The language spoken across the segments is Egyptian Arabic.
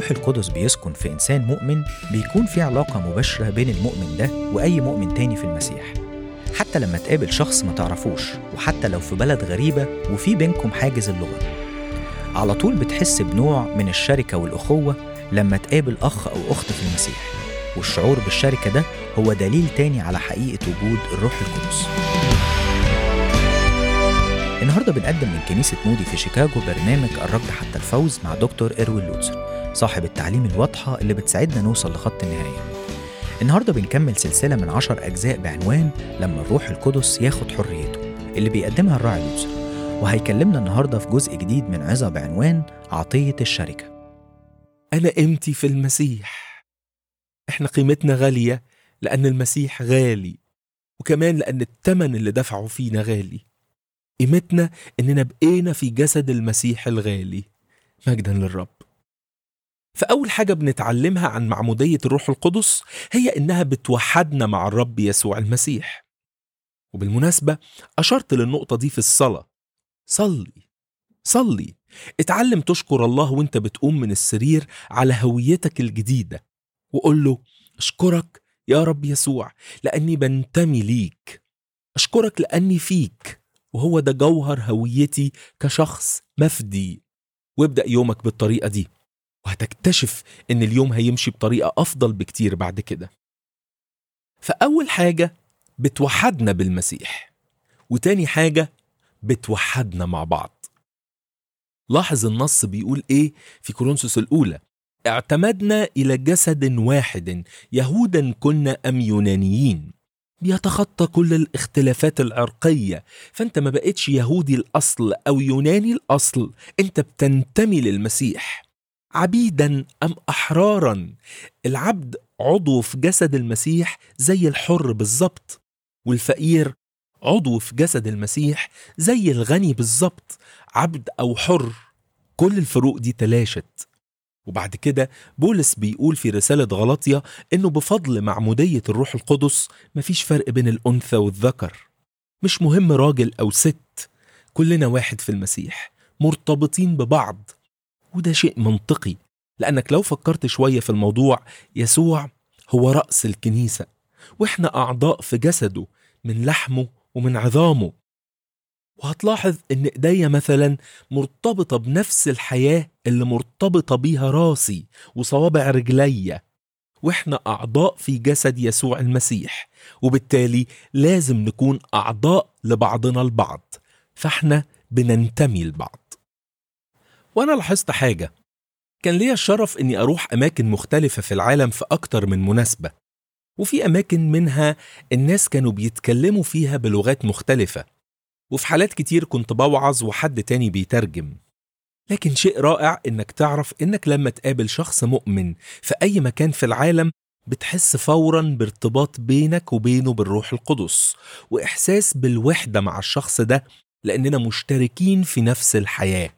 الروح القدس بيسكن في إنسان مؤمن بيكون في علاقة مباشرة بين المؤمن ده وأي مؤمن تاني في المسيح حتى لما تقابل شخص ما تعرفوش وحتى لو في بلد غريبة وفي بينكم حاجز اللغة على طول بتحس بنوع من الشركة والأخوة لما تقابل أخ أو أخت في المسيح والشعور بالشركة ده هو دليل تاني على حقيقة وجود الروح القدس النهارده بنقدم من كنيسة مودي في شيكاغو برنامج الركض حتى الفوز مع دكتور إروين لوتسر صاحب التعليم الواضحة اللي بتساعدنا نوصل لخط النهاية النهارده بنكمل سلسلة من عشر أجزاء بعنوان لما الروح القدس ياخد حريته اللي بيقدمها الراعي لوتسر وهيكلمنا النهارده في جزء جديد من عظة بعنوان عطية الشركة أنا قيمتي في المسيح إحنا قيمتنا غالية لأن المسيح غالي وكمان لأن التمن اللي دفعه فينا غالي قيمتنا إننا بقينا في جسد المسيح الغالي مجدا للرب فأول حاجة بنتعلمها عن معمودية الروح القدس هي إنها بتوحدنا مع الرب يسوع المسيح وبالمناسبة أشرت للنقطة دي في الصلاة صلي صلي اتعلم تشكر الله وانت بتقوم من السرير على هويتك الجديدة وقول له اشكرك يا رب يسوع لأني بنتمي ليك أشكرك لأني فيك وهو ده جوهر هويتي كشخص مفدي وابدأ يومك بالطريقة دي وهتكتشف إن اليوم هيمشي بطريقة أفضل بكتير بعد كده فأول حاجة بتوحدنا بالمسيح وتاني حاجة بتوحدنا مع بعض لاحظ النص بيقول ايه في كورنثوس الاولى اعتمدنا الى جسد واحد يهودا كنا ام يونانيين بيتخطى كل الاختلافات العرقيه فانت ما بقتش يهودي الاصل او يوناني الاصل انت بتنتمي للمسيح عبيدا ام احرارا العبد عضو في جسد المسيح زي الحر بالظبط والفقير عضو في جسد المسيح زي الغني بالظبط عبد او حر كل الفروق دي تلاشت وبعد كده بولس بيقول في رسالة غلطية إنه بفضل معمودية الروح القدس مفيش فرق بين الأنثى والذكر مش مهم راجل أو ست كلنا واحد في المسيح مرتبطين ببعض وده شيء منطقي لأنك لو فكرت شوية في الموضوع يسوع هو رأس الكنيسة وإحنا أعضاء في جسده من لحمه ومن عظامه وهتلاحظ ان ايديا مثلا مرتبطه بنفس الحياه اللي مرتبطه بيها راسي وصوابع رجليا واحنا اعضاء في جسد يسوع المسيح وبالتالي لازم نكون اعضاء لبعضنا البعض فاحنا بننتمي لبعض وانا لاحظت حاجه كان ليا الشرف اني اروح اماكن مختلفه في العالم في اكتر من مناسبه وفي اماكن منها الناس كانوا بيتكلموا فيها بلغات مختلفه وفي حالات كتير كنت بوعظ وحد تاني بيترجم لكن شيء رائع انك تعرف انك لما تقابل شخص مؤمن في اي مكان في العالم بتحس فورا بارتباط بينك وبينه بالروح القدس واحساس بالوحده مع الشخص ده لاننا مشتركين في نفس الحياه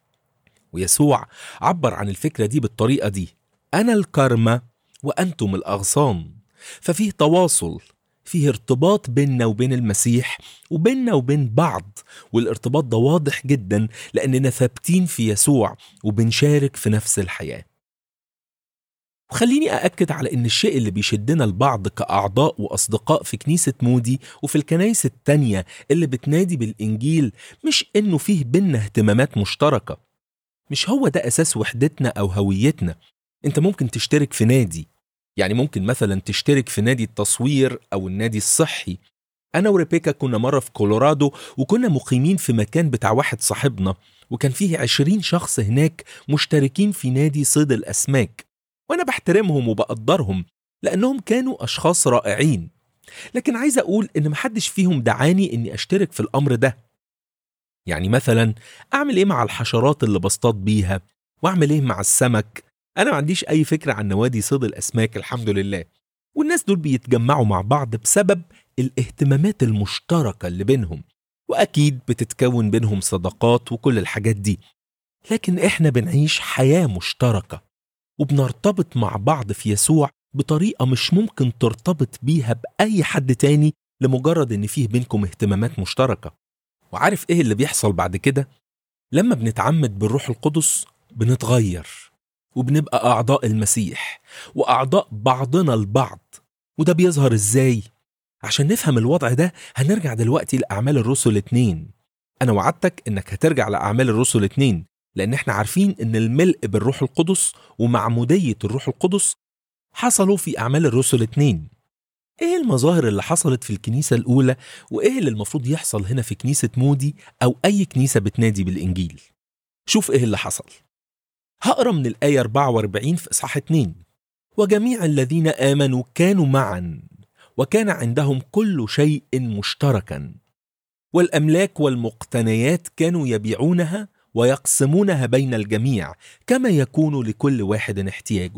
ويسوع عبر عن الفكره دي بالطريقه دي انا الكرمه وانتم الاغصان ففيه تواصل فيه ارتباط بيننا وبين المسيح وبيننا وبين بعض والارتباط ده واضح جدا لأننا ثابتين في يسوع وبنشارك في نفس الحياة وخليني أأكد على إن الشيء اللي بيشدنا لبعض كأعضاء وأصدقاء في كنيسة مودي وفي الكنايس التانية اللي بتنادي بالإنجيل مش إنه فيه بينا اهتمامات مشتركة مش هو ده أساس وحدتنا أو هويتنا أنت ممكن تشترك في نادي يعني ممكن مثلا تشترك في نادي التصوير أو النادي الصحي أنا وريبيكا كنا مرة في كولورادو وكنا مقيمين في مكان بتاع واحد صاحبنا وكان فيه عشرين شخص هناك مشتركين في نادي صيد الأسماك وأنا بحترمهم وبقدرهم لأنهم كانوا أشخاص رائعين لكن عايز أقول إن محدش فيهم دعاني إني أشترك في الأمر ده يعني مثلا أعمل إيه مع الحشرات اللي بصطاد بيها وأعمل إيه مع السمك أنا ما عنديش أي فكرة عن نوادي صيد الأسماك الحمد لله والناس دول بيتجمعوا مع بعض بسبب الاهتمامات المشتركة اللي بينهم وأكيد بتتكون بينهم صداقات وكل الحاجات دي لكن إحنا بنعيش حياة مشتركة وبنرتبط مع بعض في يسوع بطريقة مش ممكن ترتبط بيها بأي حد تاني لمجرد إن فيه بينكم اهتمامات مشتركة وعارف إيه اللي بيحصل بعد كده؟ لما بنتعمد بالروح القدس بنتغير وبنبقى أعضاء المسيح وأعضاء بعضنا البعض وده بيظهر إزاي؟ عشان نفهم الوضع ده هنرجع دلوقتي لأعمال الرسل اتنين أنا وعدتك إنك هترجع لأعمال الرسل اتنين لأن احنا عارفين إن الملء بالروح القدس ومعمودية الروح القدس حصلوا في أعمال الرسل اتنين ايه المظاهر اللي حصلت في الكنيسة الأولى وايه اللي المفروض يحصل هنا في كنيسة مودي أو أي كنيسة بتنادي بالإنجيل شوف ايه اللي حصل هقرا من الآية 44 في إصحاح 2 وجميع الذين آمنوا كانوا معا وكان عندهم كل شيء مشتركا والأملاك والمقتنيات كانوا يبيعونها ويقسمونها بين الجميع كما يكون لكل واحد احتياج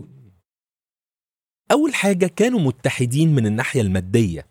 أول حاجة كانوا متحدين من الناحية المادية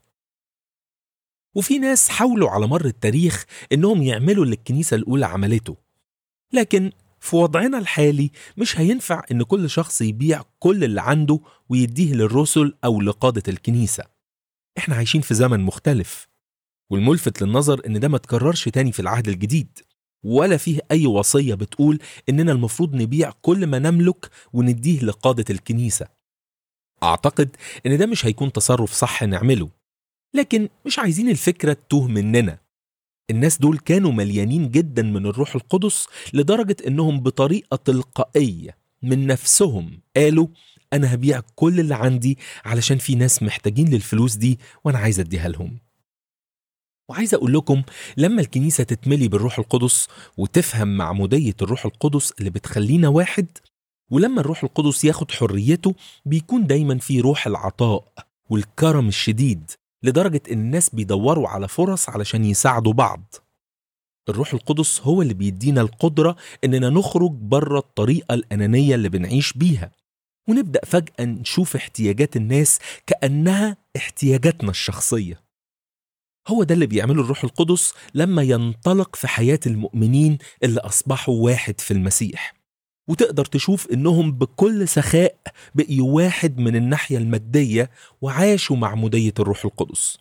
وفي ناس حاولوا على مر التاريخ إنهم يعملوا اللي الكنيسة الأولى عملته لكن في وضعنا الحالي مش هينفع إن كل شخص يبيع كل اللي عنده ويديه للرسل أو لقادة الكنيسة إحنا عايشين في زمن مختلف والملفت للنظر إن ده ما تكررش تاني في العهد الجديد ولا فيه أي وصية بتقول إننا المفروض نبيع كل ما نملك ونديه لقادة الكنيسة أعتقد إن ده مش هيكون تصرف صح نعمله لكن مش عايزين الفكرة تتوه مننا الناس دول كانوا مليانين جدا من الروح القدس لدرجة إنهم بطريقة تلقائية من نفسهم قالوا أنا هبيع كل اللي عندي علشان في ناس محتاجين للفلوس دي وأنا عايز أديها لهم وعايز أقول لكم لما الكنيسة تتملي بالروح القدس وتفهم معمودية الروح القدس اللي بتخلينا واحد ولما الروح القدس ياخد حريته بيكون دايما في روح العطاء والكرم الشديد لدرجة إن الناس بيدوروا على فرص علشان يساعدوا بعض الروح القدس هو اللي بيدينا القدرة إننا نخرج بره الطريقة الأنانية اللي بنعيش بيها ونبدأ فجأة نشوف احتياجات الناس كأنها احتياجاتنا الشخصية هو ده اللي بيعمله الروح القدس لما ينطلق في حياة المؤمنين اللي أصبحوا واحد في المسيح وتقدر تشوف إنهم بكل سخاء بقيوا واحد من الناحية المادية وعاشوا معمودية الروح القدس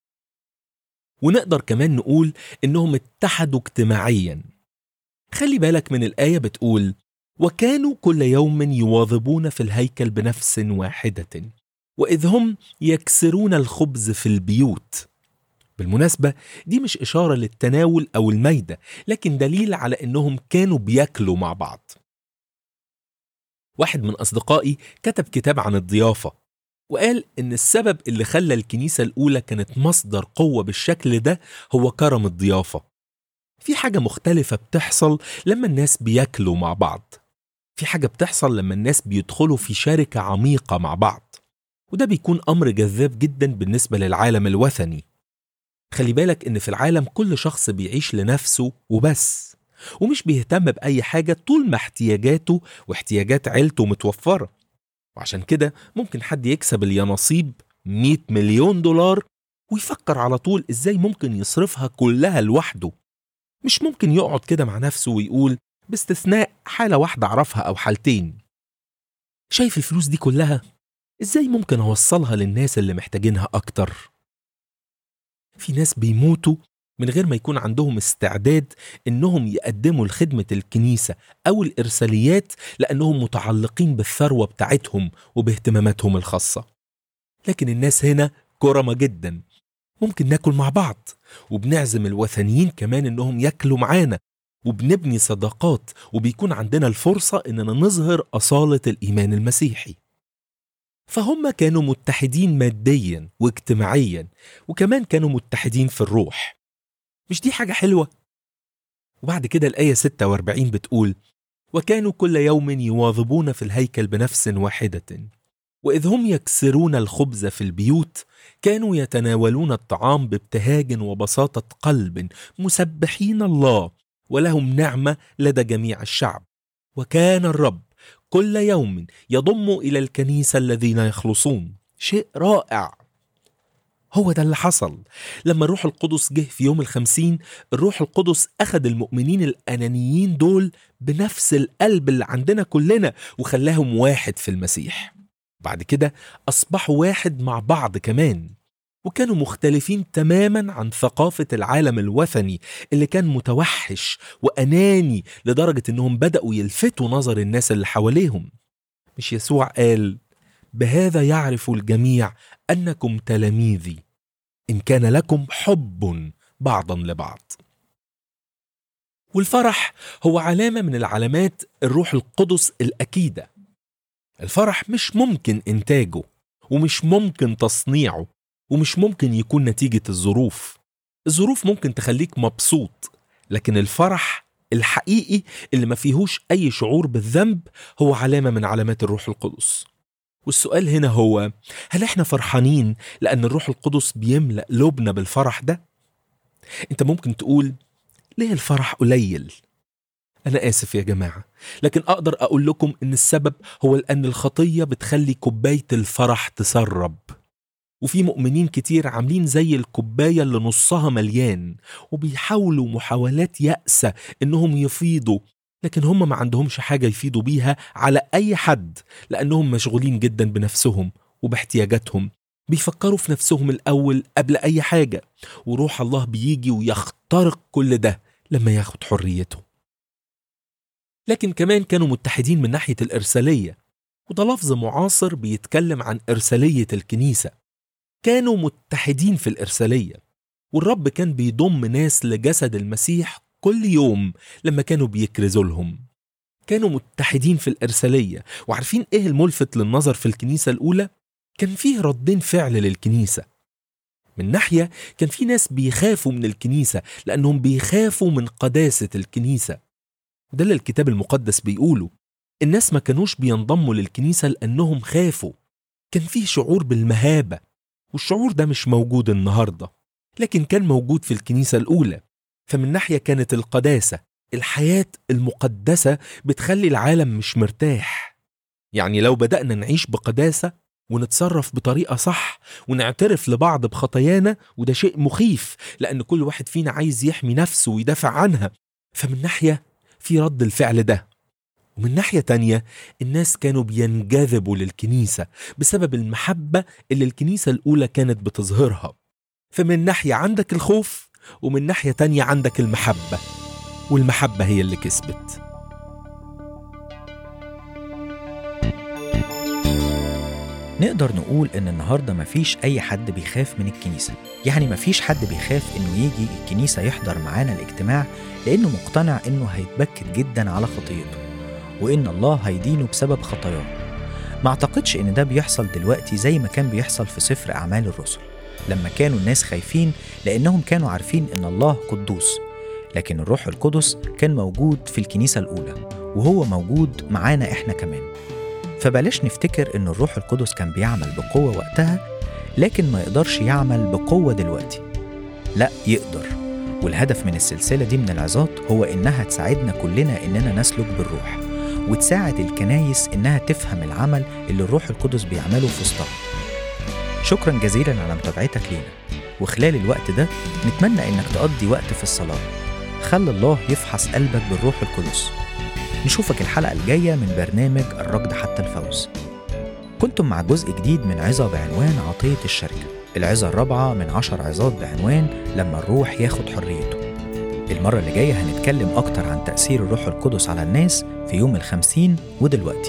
ونقدر كمان نقول إنهم اتحدوا اجتماعيا خلي بالك من الآية بتقول وكانوا كل يوم يواظبون في الهيكل بنفس واحدة وإذ هم يكسرون الخبز في البيوت بالمناسبة دي مش إشارة للتناول أو الميدة لكن دليل على إنهم كانوا بياكلوا مع بعض واحد من أصدقائي كتب كتاب عن الضيافة وقال إن السبب اللي خلى الكنيسة الأولى كانت مصدر قوة بالشكل ده هو كرم الضيافة في حاجة مختلفة بتحصل لما الناس بياكلوا مع بعض في حاجة بتحصل لما الناس بيدخلوا في شركة عميقة مع بعض وده بيكون أمر جذاب جدا بالنسبة للعالم الوثني خلي بالك إن في العالم كل شخص بيعيش لنفسه وبس ومش بيهتم بأي حاجة طول ما احتياجاته واحتياجات عيلته متوفرة وعشان كده ممكن حد يكسب اليانصيب 100 مليون دولار ويفكر على طول ازاي ممكن يصرفها كلها لوحده مش ممكن يقعد كده مع نفسه ويقول باستثناء حالة واحدة أعرفها أو حالتين شايف الفلوس دي كلها ازاي ممكن أوصلها للناس اللي محتاجينها أكتر في ناس بيموتوا من غير ما يكون عندهم استعداد انهم يقدموا لخدمه الكنيسه او الارساليات لانهم متعلقين بالثروه بتاعتهم وباهتماماتهم الخاصه. لكن الناس هنا كرمه جدا. ممكن ناكل مع بعض وبنعزم الوثنيين كمان انهم ياكلوا معانا وبنبني صداقات وبيكون عندنا الفرصه اننا نظهر اصاله الايمان المسيحي. فهم كانوا متحدين ماديا واجتماعيا وكمان كانوا متحدين في الروح مش دي حاجة حلوة؟ وبعد كده الآية 46 بتقول وكانوا كل يوم يواظبون في الهيكل بنفس واحدة وإذ هم يكسرون الخبز في البيوت كانوا يتناولون الطعام بابتهاج وبساطة قلب مسبحين الله ولهم نعمة لدى جميع الشعب وكان الرب كل يوم يضم إلى الكنيسة الذين يخلصون شيء رائع هو ده اللي حصل لما الروح القدس جه في يوم الخمسين الروح القدس أخد المؤمنين الأنانيين دول بنفس القلب اللي عندنا كلنا وخلاهم واحد في المسيح بعد كده أصبحوا واحد مع بعض كمان وكانوا مختلفين تماما عن ثقافة العالم الوثني اللي كان متوحش وأناني لدرجة إنهم بدأوا يلفتوا نظر الناس اللي حواليهم مش يسوع قال بهذا يعرف الجميع انكم تلاميذي ان كان لكم حب بعضا لبعض والفرح هو علامه من العلامات الروح القدس الاكيده الفرح مش ممكن انتاجه ومش ممكن تصنيعه ومش ممكن يكون نتيجه الظروف الظروف ممكن تخليك مبسوط لكن الفرح الحقيقي اللي ما فيهوش اي شعور بالذنب هو علامه من علامات الروح القدس والسؤال هنا هو هل احنا فرحانين لان الروح القدس بيملا قلوبنا بالفرح ده انت ممكن تقول ليه الفرح قليل انا اسف يا جماعه لكن اقدر اقول لكم ان السبب هو لان الخطيه بتخلي كوبايه الفرح تسرب وفي مؤمنين كتير عاملين زي الكوبايه اللي نصها مليان وبيحاولوا محاولات يأسة انهم يفيضوا لكن هم ما عندهمش حاجه يفيدوا بيها على اي حد لانهم مشغولين جدا بنفسهم وباحتياجاتهم بيفكروا في نفسهم الاول قبل اي حاجه وروح الله بيجي ويخترق كل ده لما ياخد حريته لكن كمان كانوا متحدين من ناحيه الارساليه وده لفظ معاصر بيتكلم عن ارساليه الكنيسه كانوا متحدين في الارساليه والرب كان بيضم ناس لجسد المسيح كل يوم لما كانوا بيكرزوا لهم كانوا متحدين في الإرسالية وعارفين إيه الملفت للنظر في الكنيسة الأولى؟ كان فيه ردين فعل للكنيسة من ناحية كان في ناس بيخافوا من الكنيسة لأنهم بيخافوا من قداسة الكنيسة ده اللي الكتاب المقدس بيقوله الناس ما كانوش بينضموا للكنيسة لأنهم خافوا كان فيه شعور بالمهابة والشعور ده مش موجود النهاردة لكن كان موجود في الكنيسة الأولى فمن ناحية كانت القداسة الحياة المقدسة بتخلي العالم مش مرتاح يعني لو بدأنا نعيش بقداسة ونتصرف بطريقة صح ونعترف لبعض بخطايانا وده شيء مخيف لأن كل واحد فينا عايز يحمي نفسه ويدافع عنها فمن ناحية في رد الفعل ده ومن ناحية تانية الناس كانوا بينجذبوا للكنيسة بسبب المحبة اللي الكنيسة الأولى كانت بتظهرها فمن ناحية عندك الخوف ومن ناحية تانية عندك المحبة والمحبة هي اللي كسبت نقدر نقول إن النهاردة مفيش أي حد بيخاف من الكنيسة يعني مفيش حد بيخاف إنه يجي الكنيسة يحضر معانا الاجتماع لأنه مقتنع إنه هيتبكت جدا على خطيته وإن الله هيدينه بسبب خطاياه ما أعتقدش إن ده بيحصل دلوقتي زي ما كان بيحصل في سفر أعمال الرسل لما كانوا الناس خايفين لأنهم كانوا عارفين إن الله قدوس لكن الروح القدس كان موجود في الكنيسة الأولى وهو موجود معانا إحنا كمان فبلاش نفتكر إن الروح القدس كان بيعمل بقوة وقتها لكن ما يقدرش يعمل بقوة دلوقتي لا يقدر والهدف من السلسلة دي من العظات هو إنها تساعدنا كلنا إننا نسلك بالروح وتساعد الكنايس إنها تفهم العمل اللي الروح القدس بيعمله في وسطها شكرا جزيلا على متابعتك لينا وخلال الوقت ده نتمنى إنك تقضي وقت في الصلاة خلي الله يفحص قلبك بالروح القدس نشوفك الحلقة الجاية من برنامج الركض حتى الفوز كنتم مع جزء جديد من عظة بعنوان عطية الشركة العظة الرابعة من عشر عظات بعنوان لما الروح ياخد حريته المرة اللي جاية هنتكلم أكتر عن تأثير الروح القدس على الناس في يوم الخمسين ودلوقتي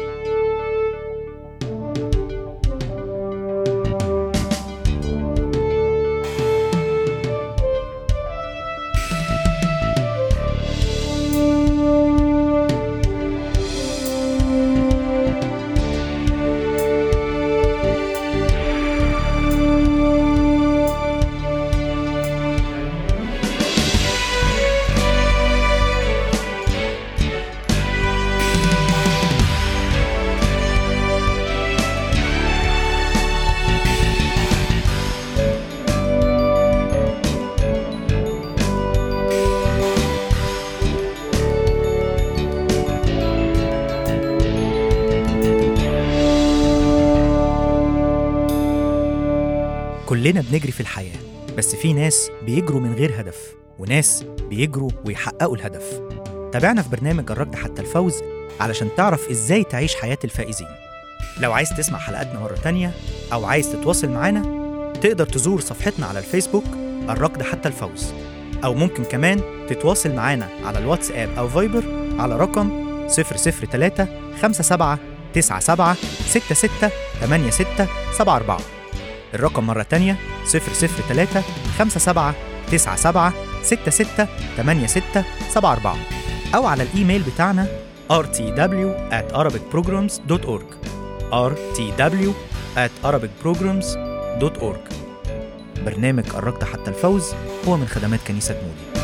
كلنا بنجري في الحياة بس في ناس بيجروا من غير هدف وناس بيجروا ويحققوا الهدف تابعنا في برنامج الركض حتى الفوز علشان تعرف ازاي تعيش حياة الفائزين لو عايز تسمع حلقاتنا مرة تانية أو عايز تتواصل معانا تقدر تزور صفحتنا على الفيسبوك الركض حتى الفوز أو ممكن كمان تتواصل معانا على الواتساب أو فايبر على رقم 003 57 97 66 86 74 الرقم مرة تانية 003 57 97 66 86 74 أو على الإيميل بتاعنا rtw at arabicprograms.org rtw at arabicprograms.org برنامج قربت حتى الفوز هو من خدمات كنيسة مودي